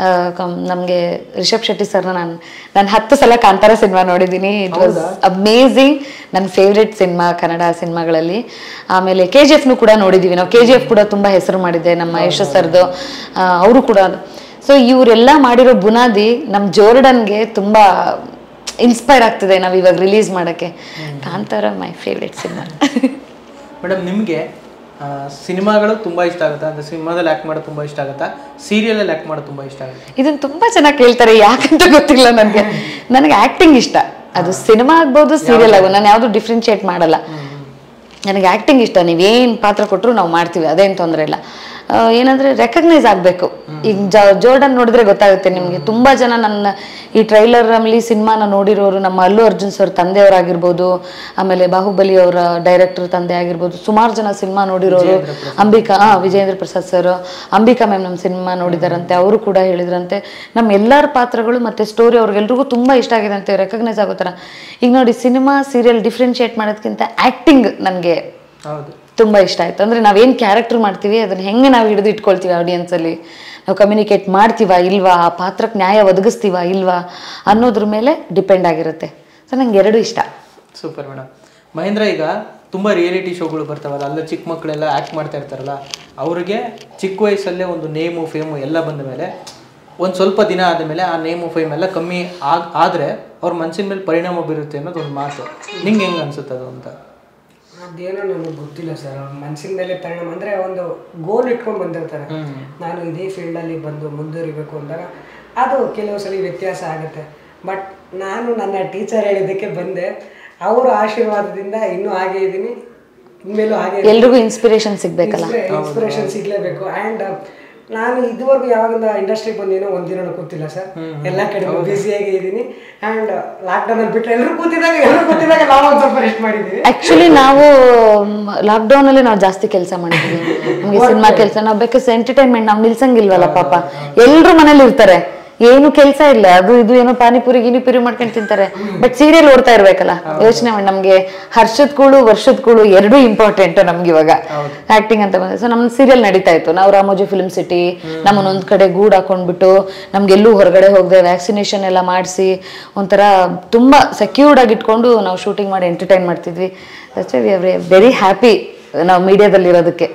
ನಮಗೆ ರಿಷಬ್ ಶೆಟ್ಟಿ ಸರ್ನ ನಾನು ನಾನು ಹತ್ತು ಸಲ ಕಾಂತಾರ ಸಿನಿಮಾ ನೋಡಿದ್ದೀನಿ ಇಟ್ ವಾಸ್ ಅಮೇಝಿಂಗ್ ನನ್ನ ಫೇವ್ರೆಟ್ ಸಿನಿಮಾ ಕನ್ನಡ ಸಿನಿಮಾಗಳಲ್ಲಿ ಆಮೇಲೆ ಕೆ ಜಿ ಎಫ್ನು ಕೂಡ ನೋಡಿದ್ದೀವಿ ನಾವು ಕೆ ಜಿ ಎಫ್ ಕೂಡ ತುಂಬ ಹೆಸರು ಮಾಡಿದೆ ನಮ್ಮ ಯಶಸ್ ಸರ್ದು ಅವರು ಕೂಡ ಸೊ ಇವರೆಲ್ಲ ಮಾಡಿರೋ ಬುನಾದಿ ನಮ್ಮ ಜೋರ್ಡನ್ಗೆ ತುಂಬ ಇನ್ಸ್ಪೈರ್ ಆಗ್ತಿದೆ ನಾವು ಇವಾಗ ರಿಲೀಸ್ ಮಾಡೋಕ್ಕೆ Kantara my favourite cinema madam ನಿಮಗೆ ಸಿನಿಮಾಗಳು ತುಂಬ ಇಷ್ಟ ಆಗುತ್ತಾ ಅಂದರೆ ಸಿನಿಮಾದಲ್ಲಿ ಆ್ಯಕ್ಟ್ ಮಾಡೋದು ತುಂಬ ಇಷ್ಟ ಆಗುತ್ತಾ ಸೀರಿಯಲಲ್ಲಿ ಆ್ಯಕ್ಟ್ ಮಾಡೋದು ತುಂಬ ಇಷ್ಟ ಆಗುತ್ತೆ ಇದನ್ನ ತುಂಬಾ ಚೆನ್ನಾಗಿ ಕೇಳ್ತಾರೆ ಯಾಕಂತ ಗೊತ್ತಿಲ್ಲ ನನಗೆ ನನಗೆ ಆಕ್ಟಿಂಗ್ ಇಷ್ಟ ಅದು ಸಿನಿಮಾ ಆಗ್ಬೋದು ಸೀರಿಯಲ್ ಆಗ್ಬೋದು ನಾನು ಯಾವುದು ಡಿಫ್ರೆನ್ಶಿಯೇಟ್ ಮಾಡಲ್ಲ ನನಗೆ ಆ್ಯಕ್ಟಿಂಗ್ ಇಷ್ಟ ನೀವೇನು ಪಾತ್ರ ಕೊಟ್ಟರು ನಾವು ಮಾಡ್ತೀವಿ ಅದೇನು ತೊಂದರೆ ಇಲ್ಲ ಆ, ಏನಂದ್ರೆ ರೆಕಗ್ನೈಸ್ ಆಗಬೇಕು ಈಗ ಜ ಜೋರ್ಡನ್ ನೋಡಿದ್ರೆ ಗೊತ್ತಾಗುತ್ತೆ ನಿಮಗೆ ತುಂಬ ಜನ ನನ್ನ ಈ ಟ್ರೈಲರಲ್ಲಿ ಸಿನಿಮಾನ ನೋಡಿರೋರು ನಮ್ಮ ಅಲ್ಲು ಅರ್ಜುನ್ ಸರ್ ತಂದೆಯವರಾಗಿರ್ಬೋದು ಆಮೇಲೆ ಬಾಹುಬಲಿ ಅವರ ಡೈರೆಕ್ಟರ್ ತಂದೆ ಆಗಿರ್ಬೋದು ಸುಮಾರು ಜನ ಸಿನಿಮಾ ನೋಡಿರೋರು ಅಂಬಿಕಾ ಆ, ವಿಜೇಂದ್ರ ಪ್ರಸಾದ್ ಸರ್ ಅಂಬಿಕಾ ಮ್ಯಾಮ್ ನಮ್ಮ ಸಿನಿಮಾ ನೋಡಿದಾರಂತೆ ಅವರು ಕೂಡ ಹೇಳಿದ್ರಂತೆ ನಮ್ಮ ಎಲ್ಲರ ಪಾತ್ರಗಳು ಮತ್ತು ಸ್ಟೋರಿ ಅವ್ರಿಗೆಲ್ರಿಗೂ ತುಂಬ ಇಷ್ಟ ಆಗಿದೆ ಅಂತ ರೆಕಗ್ನೈಸ್ ಆಗೋ ಥರ ಈಗ ನೋಡಿ ಸಿನಿಮಾ ಸೀರಿಯಲ್ ಡಿಫ್ರೆನ್ಶಿಯೇಟ್ ಮಾಡೋದಕ್ಕಿಂತ ಆ್ಯಕ್ಟಿಂಗ್ ನನಗೆ ಹೌದು ತುಂಬ ಇಷ್ಟ ಆಯ್ತು ಅಂದರೆ ನಾವೇನು ಕ್ಯಾರೆಕ್ಟರ್ ಮಾಡ್ತೀವಿ ಅದನ್ನು ಹೆಂಗೆ ನಾವು ಹಿಡಿದು ಇಟ್ಕೊಳ್ತೀವಿ ಆಡಿಯನ್ಸಲ್ಲಿ ನಾವು ಕಮ್ಯುನಿಕೇಟ್ ಮಾಡ್ತೀವಾ ಇಲ್ವಾ ಆ ಪಾತ್ರಕ್ಕೆ ನ್ಯಾಯ ಒದಗಿಸ್ತೀವಾ ಇಲ್ವಾ ಅನ್ನೋದ್ರ ಮೇಲೆ ಡಿಪೆಂಡ್ ಆಗಿರುತ್ತೆ ಸೊ ನಂಗೆ ಎರಡೂ ಇಷ್ಟ ಸೂಪರ್ ಮೇಡಮ್ ಮಹೇಂದ್ರ ಈಗ ತುಂಬ ರಿಯಾಲಿಟಿ ಶೋಗಳು ಬರ್ತಾವಲ್ಲ ಅಲ್ಲ ಚಿಕ್ಕ ಮಕ್ಕಳೆಲ್ಲ ಆ್ಯಕ್ಟ್ ಮಾಡ್ತಾ ಇರ್ತಾರಲ್ಲ ಅವ್ರಿಗೆ ಚಿಕ್ಕ ವಯಸ್ಸಲ್ಲೇ ಒಂದು ನೇಮು ಫೇಮು ಎಲ್ಲ ಬಂದ ಮೇಲೆ ಒಂದು ಸ್ವಲ್ಪ ದಿನ ಆದಮೇಲೆ ಆ ನೇಮು ಫೇಮ್ ಎಲ್ಲ ಕಮ್ಮಿ ಆಗ್ ಆದರೆ ಅವ್ರ ಮನಸ್ಸಿನ ಮೇಲೆ ಪರಿಣಾಮ ಬೀರುತ್ತೆ ಅನ್ನೋದು ಒಂದು ಮಾತು ನಿಂಗೆ ಹೆಂಗೆ ಅನ್ಸುತ್ತೆ ಅದು ಅಂತ ಅದೇನೋ ನನಗೆ ಗೊತ್ತಿಲ್ಲ ಸರ್ ಅವ್ರ ಮನಸ್ಸಿನ ಮೇಲೆ ಪರಿಣಾಮ ಅಂದರೆ ಒಂದು ಗೋಲ್ ಇಟ್ಕೊಂಡು ಬಂದಿರ್ತಾರೆ ನಾನು ಇದೇ ಫೀಲ್ಡಲ್ಲಿ ಬಂದು ಮುಂದುವರಿಬೇಕು ಅಂದಾಗ ಅದು ಕೆಲವು ಸಲ ವ್ಯತ್ಯಾಸ ಆಗುತ್ತೆ ಬಟ್ ನಾನು ನನ್ನ ಟೀಚರ್ ಹೇಳಿದ್ದಕ್ಕೆ ಬಂದೆ ಅವರ ಆಶೀರ್ವಾದದಿಂದ ಇನ್ನೂ ಹಾಗೆ ಇದ್ದೀನಿ ಇನ್ಮೇಲೂ ಹಾಗೆ ಎಲ್ರಿಗೂ ಇನ್ಸ್ಪಿರೇಷನ್ ಸಿಗ್ಬೇಕಲ್ಲ ಇನ್ಸ್ಪಿರೇಷನ್ ಸಿಗ್ಲೇಬೇಕು ಆ್ಯಂಡ್ ನಾನು ಇದುವರೆಗೂ ಯಾವಾಗಿಂದ ಇಂಡಸ್ಟ್ರಿಗೆ ಬಂದೇನೋ ಒಂದಿನ ಕೂತಿಲ್ಲ ಸರ್ ಎಲ್ಲ ಕಡೆ ಬ್ಯುಸಿಯಾಗಿ ಇದ್ದೀನಿ ಆ್ಯಂಡ್ ಲಾಕ್ಡೌನ್ ಅಲ್ಲಿ ಬಿಟ್ಟರೆ ಎಲ್ಲರೂ ಕೂತಿದಾಗ ಎಲ್ಲರೂ ಕೂತಿದಾಗ ನಾವು ಒಂದು ಸ್ವಲ್ಪ ರೆಸ್ಟ್ ಮಾಡಿದ್ದೀವಿ ಆಕ್ಚುಲಿ ನಾವು ಲಾಕ್ಡೌನ್ ಅಲ್ಲಿ ನಾವು ಜಾಸ್ತಿ ಕೆಲಸ ಮಾಡಿದ್ವಿ ನಮಗೆ ಸಿನಿಮಾ ಕೆಲಸ ನಾವು ಬೇಕಾದ್ರೆ ಎಂಟರ್ಟೈನ್ಮೆಂಟ್ ನಾವು ನಿಲ್ಸಂಗಿಲ್ವಲ್ಲ ಪಾಪ ಎಲ್ರು ಮನೇಲಿ ಇರ್ತಾರೆ ಏನು ಕೆಲಸ ಇಲ್ಲ ಅದು ಇದು ಏನೋ ಪಾನಿಪುರಿ ಗಿನಿಪುರಿ ಮಾಡ್ಕೊಂಡು ತಿಂತಾರೆ ಬಟ್ ಸೀರಿಯಲ್ ಓಡ್ತಾ ಇರ್ಬೇಕಲ್ಲ ಯೋಚನೆ ಮಾಡಿ ನಮ್ಗೆ ಹರ್ಷದ ಕೂಳು ವರ್ಷದ ಕೂಳು ಎರಡೂ ಇಂಪಾರ್ಟೆಂಟ್ ನಮ್ಗೆ ಇವಾಗ ಆಕ್ಟಿಂಗ್ ಅಂತ ಬಂದ್ರೆ ಸೊ ನಮ್ಮ ಸೀರಿಯಲ್ ನಡೀತಾ ಇತ್ತು ನಾವು ರಾಮೋಜಿ ಫಿಲ್ಮ್ ಸಿಟಿ ನಮ್ಮನ್ನ ಒಂದ್ ಕಡೆ ಗೂಡ್ ಹಾಕೊಂಡ್ಬಿಟ್ಟು ನಮ್ಗೆಲ್ಲೂ ಹೊರಗಡೆ ಹೋಗದೆ ವ್ಯಾಕ್ಸಿನೇಷನ್ ಎಲ್ಲ ಮಾಡಿಸಿ ಒಂಥರ ತುಂಬಾ ಸೆಕ್ಯೂರ್ಡ್ ಆಗಿ ಇಟ್ಕೊಂಡು ನಾವು ಶೂಟಿಂಗ್ ಮಾಡಿ ಎಂಟರ್ಟೈನ್ ಮಾಡ್ತಿದ್ವಿ ವೆರಿ ಹ್ಯಾಪಿ ನಾವು ಮೀಡಿಯಾದಲ್ಲಿ ಇರೋದಕ್ಕೆ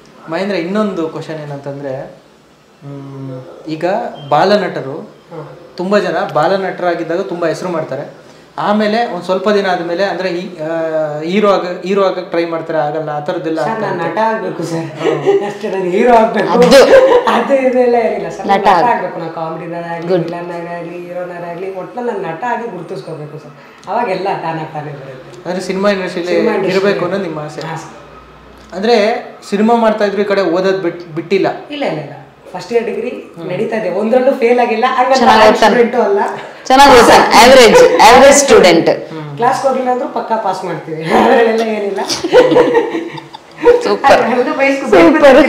ಮಹೇಂದ್ರ ಇನ್ನೊಂದು ಕ್ವಶನ್ ಏನಂತಂದರೆ ಈಗ ಬಾಲನಟರು ತುಂಬ ಜನ ಬಾಲನಟರಾಗಿದ್ದಾಗ ತುಂಬ ಹೆಸರು ಮಾಡ್ತಾರೆ ಆಮೇಲೆ ಒಂದು ಸ್ವಲ್ಪ ದಿನ ಆದಮೇಲೆ ಅಂದರೆ ಹೀರೋ ಆಗ ಹೀರೋ ಆಗಕ್ಕೆ ಟ್ರೈ ಮಾಡ್ತಾರೆ ಆಗಲ್ಲ ಆ ಥರದ್ದೆಲ್ಲ ಸರ್ ನಾನು ನಟ ಆಗ್ಬೇಕು ಸರ್ ಅಷ್ಟೇ ನಾನು ಹೀರೋ ಆಗ್ಬೇಕು ಅದು. ಅದು ಇದೆಲ್ಲ ಏನಿಲ್ಲ ಸರ್ ನಟ ನಟ ಆಗ್- ಆಗ್ಬೇಕು ನಾವು ಕಾಮಿಡಿನಾಗಲಿ ವಿಲನ್ನಾಗಲಿ ಹೀರೋನಾಗಲಿ ಒಟ್ನಲ್ಲಿ ನಾನು ನಟ ಆಗಿ ಗುರುತಿಸ್ಕೋಬೇಕು ಸರ್ ಅವಾಗೆಲ್ಲ ತಾನಾಗ್ತಾನೆ ಬರುತ್ತೆ ಅಂದರೆ ಸಿನಿಮಾ ಇಂಡಸ್ಟ್ರಿಲಿ ಸಿನಿಮಾ industry ಇರಬೇಕು ಅನ್ನೋದು ನಿಮ್ಮ ಆಸೆ ಹಾ, ಸರ್. ಅಂದರೆ ಸಿನಿಮಾ ಮಾಡ್ತಾ ಇದ್ರು ಈ ಕಡೆ ಓದೋದು ಬಿಟ್ ಬಿಟ್ಟಿಲ್ಲ ಇಲ್ಲ ಇಲ್ಲ ಇಲ್ಲ ಫಸ್ಟ್ ಇಯರ್ ಡಿಗ್ರಿ ನಡೀತಾ ಇದೆ ಒಂದ್ರಲ್ಲೂ ಫೇಲ್ ಆಗಿಲ್ಲ ಚೆನ್ನಾಗ್ ಓದ್ತಾನೆ. ಸ್ಟೂಡೆಂಟು ಅಲ್ಲ ಚೆನ್ನಾಗಿ ಓದ್ತಾನೆ ಆವ್ರೇಜ್ ಆವ್ರೇಜ್ ಸ್ಟೂಡೆಂಟ್ ಕ್ಲಾಸ್ ಹೋಗ್ಲಿಲ್ಲ ಅಂದ್ರೂ ಪಕ್ಕಾ ಪಾಸ್ ಮಾಡ್ತೀವಿ ಅದರಲ್ಲೆಲ್ಲ ಏನಿಲ್ಲ ಸೂಪರ್ ಅದೆಲ್ಲ ಬಯಸ್ಕೊ- ಸೂಪರ್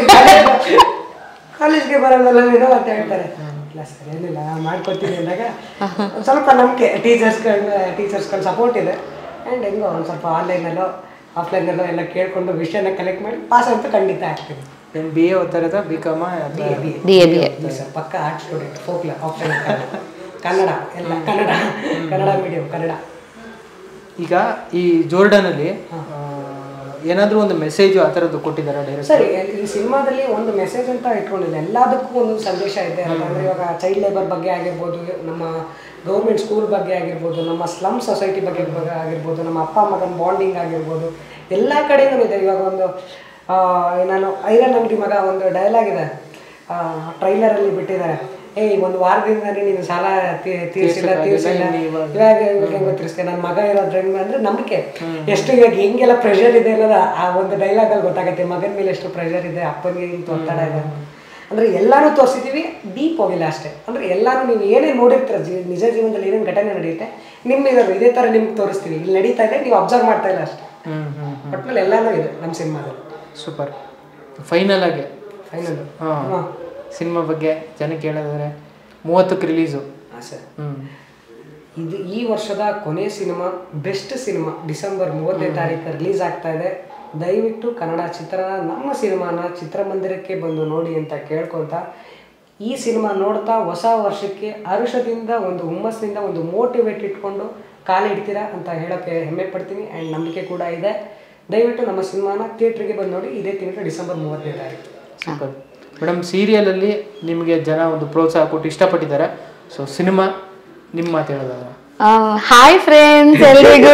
ಕಾಲೇಜ್ಗೆ ಬರಲ್ಲ ನೀನು ಅಂತ ಹೇಳ್ತಾರೆ ಇಲ್ಲ ಸರ್ ಏನಿಲ್ಲ ನಾನು ಮಾಡ್ಕೊತೀನಿ ಅಂದಾಗ ಒಂದ್ ಸ್ವಲ್ಪ ನಂಬಿಕೆ ಟೀಚರ್ಸ್ಗಳ ಟೀಚರ್ಸ್ಗಳ ಸಪೋರ್ಟ್ ಇದೆ ಆ್ಯಂಡ್ ಹೆಂಗೋ ಒಂದು ಸ್ವಲ್ಪ ಆನ್ಲೈನಲ್ಲೋ ಆಫ್ಲೈನಲ್ಲೋ ಎಲ್ಲ ಕೇಳ್ಕೊಂಡು ವಿಷಯನ ಕಲೆಕ್ಟ್ ಮಾಡಿ ಪಾಸ್ ಅಂತೂ ಖಂಡಿತ ಆಗ್ತೀನಿ ಏನು ಬಿ ಎ ಓದ್ತಾ ಇರೋದಾ B com B A B B A B A A sir ಪಕ್ಕ ಆರ್ಟ್ ಸ್ಟೂಡೆಂಟ್ ಫೋಕ್ಲ ಆಫ್ಲೈನ್ ಕನ್ನಡ ಎಲ್ಲ ಕನ್ನಡ ಕನ್ನಡ ಮೀಡಿಯಂ ಕನ್ನಡ ಈಗ ಈ ಜೋರ್ಡನಲ್ಲಿ ಏನಾದರೂ ಒಂದು ಮೆಸೇಜು ಆ ಥರದ್ದು ಕೊಟ್ಟಿದ್ದಾರೆ ಡೈರೆಕ್ಟ್ ಸರಿ ಈ ಸಿನಿಮಾದಲ್ಲಿ ಒಂದು ಮೆಸೇಜ್ ಅಂತ ಇಟ್ಕೊಂಡಿಲ್ಲ ಎಲ್ಲದಕ್ಕೂ ಒಂದು ಸಂದೇಶ ಇದೆ ಅಂದ್ರೆ ಇವಾಗ ಚೈಲ್ಡ್ ಲೇಬರ್ ಬಗ್ಗೆ ಆಗಿರ್ಬೋದು ನಮ್ಮ ಗೌರ್ಮೆಂಟ್ ಸ್ಕೂಲ್ ಬಗ್ಗೆ ಆಗಿರ್ಬೋದು ನಮ್ಮ ಸ್ಲಮ್ ಸೊಸೈಟಿ ಬಗ್ಗೆ ಬಗ್ಗೆ ಆಗಿರ್ಬೋದು ನಮ್ಮ ಅಪ್ಪ ಮಗನ ಬಾಂಡಿಂಗ್ ಆಗಿರ್ಬೋದು ಎಲ್ಲ ಕಡೆನೂ ಇದೆ ಇವಾಗ ಒಂದು ಆ, ನಾನು ಐರನ್ ಅಂಗಡಿ ಮಗ ಒಂದು ಡೈಲಾಗ್ ಇದೆ ಟ್ರೈಲರಲ್ಲಿ ಬಿಟ್ಟಿದ್ದಾರೆ ಏಯ್ ಒಂದು ವಾರದಿಂದನೇ ನೀನು ಸಾಲ ತೀ- ತೀರ್ಸಿಲ್ಲ ತೀರ್ಸಿಲ್ಲ ಇವಾಗ ಹೆಂಗೆ ತೀರಿಸ್ತೆ ನನ್ನ ಮಗ ಇರೋದು ಹೆಂಗೆ ಅಂದ್ರೆ ನಂಬಿಕೆ ಎಷ್ಟು ಇವಾಗ ಹೆಂಗೆಲ್ಲ ಪ್ರೆಷರ್ ಇದೆ ಅನ್ನೋದು ಆ- ಆ ಒಂದು ಡೈಲಾಗ್ ಅಲ್ಲಿ ಗೊತ್ತಾಗುತ್ತೆ ಮಗನ ಮೇಲೆ ಎಷ್ಟು ಪ್ರೆಷರ್ ಇದೆ ಅಪ್ಪನಿಗೆ ಇಂತ ಒತ್ತಡ ಇದೆ ಅಂದ್ರೆ ಎಲ್ಲಾನು ತೋರಿಸಿದೀವಿ ಡೀಪ್ ಹೋಗಿಲ್ಲ ಅಷ್ಟೇ ಅಂದ್ರೆ ಎಲ್ಲಾನು ನೀವು ಏನೇ ನೋಡಿರ್ತೀರ ಜೀ ನಿಜ ಜೀವನದಲ್ಲಿ ಏನೇನು ಘಟನೆ ನಡೆಯುತ್ತೆ ನಿಮ್ಮ ಇರೋದು ಇದೇ ತರ ನಿಮ್ಗೆ ತೋರಿಸ್ತೀವಿ ಇಲ್ಲಿ ನಡೀತಾ ಇದೆ ನೀವು ಅಬ್ಸರ್ವ್ ಮಾಡ್ತಾ ಇಲ್ಲ ಅಷ್ಟೇ ಹ್ಞೂ ಹ್ಞೂ ಒಟ್ನಲ್ಲಿ ಎಲ್ಲಾನು ಇದೆ ನಮ್ಮ ಸಿನಿಮಾದಲ್ಲಿ ಸೂಪರ್ ಫೈನಲ್ ಆಗಿ ಫೈನಲ್ ಹಾಂ ಸಿನಿಮಾ ಬಗ್ಗೆ ಜನಕ್ಕೆ ಹೇಳೋದಾದ್ರೆ ಮೂವತ್ತಕ್ಕೆ ರಿಲೀಸು ಹಾಂ ಸರ್ ಹ್ಞೂ ಇದು ಈ ವರ್ಷದ ಕೊನೆ ಸಿನಿಮಾ ಬೆಸ್ಟ್ ಸಿನಿಮಾ ಡಿಸೆಂಬರ್ ಮೂವತ್ತನೇ ತಾರೀಕು ರಿಲೀಸ್ ಆಗ್ತಾ ಇದೆ ದಯವಿಟ್ಟು ಕನ್ನಡ ಚಿತ್ರನ ನಮ್ಮ ಸಿನಿಮಾನ ಚಿತ್ರಮಂದಿರಕ್ಕೆ ಬಂದು ನೋಡಿ ಅಂತ ಕೇಳ್ಕೊತ ಈ ಸಿನಿಮಾ ನೋಡ್ತಾ ಹೊಸ ವರ್ಷಕ್ಕೆ ಹರುಷದಿಂದ ಒಂದು ಹುಮ್ಮಸ್ಸಿನಿಂದ ಒಂದು ಮೋಟಿವೇಟ್ ಇಟ್ಕೊಂಡು ಕಾಲಿಡ್ತೀರಾ ಅಂತ ಹೇಳೋಕ್ಕೆ ಹೆಮ್ಮೆ ಪಡ್ತೀನಿ ಆ್ಯಂಡ್ ನಂಬಿಕೆ ಕೂಡ ಇದೆ ದಯವಿಟ್ಟು ನಮ್ಮ ಸಿನಿಮಾನ ಥಿಯೇಟ್ರಿಗೆ ಬಂದು ನೋಡಿ ಇದೇ ತಿಂಗಳು ಡಿಸೆಂಬರ್ ಮೂವತ್ತನೇ ತಾರೀಕು ಸೂಪರ್ ಮೇಡಮ್ ಸೀರಿಯಲಲ್ಲಿ ನಿಮಗೆ ಜನ ಒಂದು ಪ್ರೋತ್ಸಾಹ ಕೊಟ್ಟು ಇಷ್ಟಪಟ್ಟಿದ್ದಾರೆ ಸೊ ಸಿನಿಮಾ ನಿಮ್ಮ ಮಾತು ಹೇಳೋದಾದ್ರೆ ಹಾಯ್ ಫ್ರೆಂಡ್ಸ್ ಎಲ್ರಿಗೂ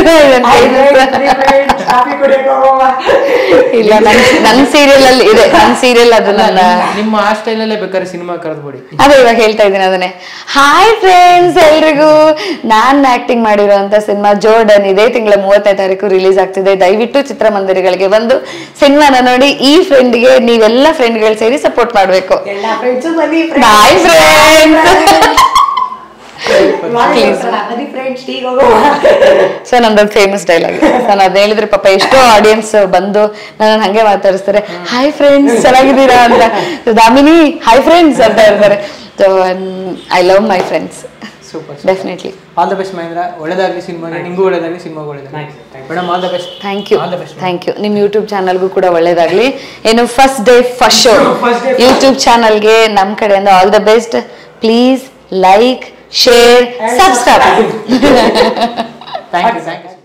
ಕಾಫಿ ಕುಡಿಯೋಕೆ ಹೋಗೋಣ. ಇಲ್ಲ ನನ್ ನನ್ ಸೀರಿಯಲ್ ಅಲ್ಲಿ ಇದೆ ನನ್ ಸೀರಿಯಲ್ ಅದು ನನ್ನ ನಿಮ್ಮ ಆ ಸ್ಟೈಲಲ್ಲೇ ಬೇಕಾದ್ರೆ ಸಿನಿಮಾ ಕರೆದ್ಬಿಡಿ ಅದೇ ಇವಾಗ ಹೇಳ್ತಾ ಇದ್ದೀನಿ ಅದನ್ನೇ ಹಾಯ್ ಫ್ರೆಂಡ್ಸ್ ಎಲ್ರಿಗೂ ನಾನ್ ಆಕ್ಟಿಂಗ್ ಮಾಡಿರೋಂಥ ಸಿನಿಮಾ ಜೋರ್ಡನ್ ಇದೇ ತಿಂಗಳ ಮೂವತ್ತನೇ ತಾರೀಕು ರಿಲೀಸ್ ಆಗ್ತಿದೆ ದಯವಿಟ್ಟು ಚಿತ್ರಮಂದಿರಗಳಿಗೆ ಬಂದು ಸಿನಿಮಾನ ನೋಡಿ ಈ ಫ್ರೆಂಡ್ಗೆ ನೀವೆಲ್ಲ ಫ್ರೆಂಡ್ಗಳು ಸೇರಿ ಸಪೋರ್ಟ್ ಮಾಡಬೇಕು ಎಲ್ಲ ಫ್ರೆಂಡ್ಸು ಬನ್ನಿ ಬಾಯ್ ಫ್ರೆಂಡ್ಸ್ ಬನ್ನಿ ಫ್ರೆಂಡ್ಸ್ ಟೀಗೆ ಹೋಗೋಣ ಸೊ ನಮ್ದೊಂದು ಫೇಮಸ್ ಡೈಲಾಗ್ ನಾನು ಅದನ್ನ ಹೇಳಿದ್ರೆ ಪಾಪ ಎಷ್ಟೋ ಆಡಿಯನ್ಸ್ ಬಂದು ನನ್ನ ಹಂಗೆ ಮಾತಾಡಿಸ್ತಾರೆ ಹಾಯ್ ಫ್ರೆಂಡ್ಸ್ ಚೆನ್ನಾಗಿದ್ದೀರಾ ಅಂತ So, ದಾಮಿನಿ ಹಾಯ್ ಫ್ರೆಂಡ್ಸ್ ಅಂತ ಹೇಳ್ತಾರೆ so I love my friends super definitely all the best Mahendra ಒಳ್ಳೇದಾಗಲಿ ಸಿನಿಮಾ ನಿಮಗೂ ಒಳ್ಳೇದಾಗಲಿ ಸಿನಿಮಾಗೂ ಒಳ್ಳೇದಾಗಲಿ Thanks, thanks. Madam all the best thank you all the best thank you ನಿಮ್ಮ ಯೂಟ್ಯೂಬ್ ಚಾನಲ್ಗೂ ಕೂಡ ಒಳ್ಳೇದಾಗ್ಲಿ ಏನು first day first show First day YouTube ಚಾನಲ್ಗೆ ನಮ್ಮ ಕಡೆಯಿಂದ all the best please like share And subscribe thank you thank you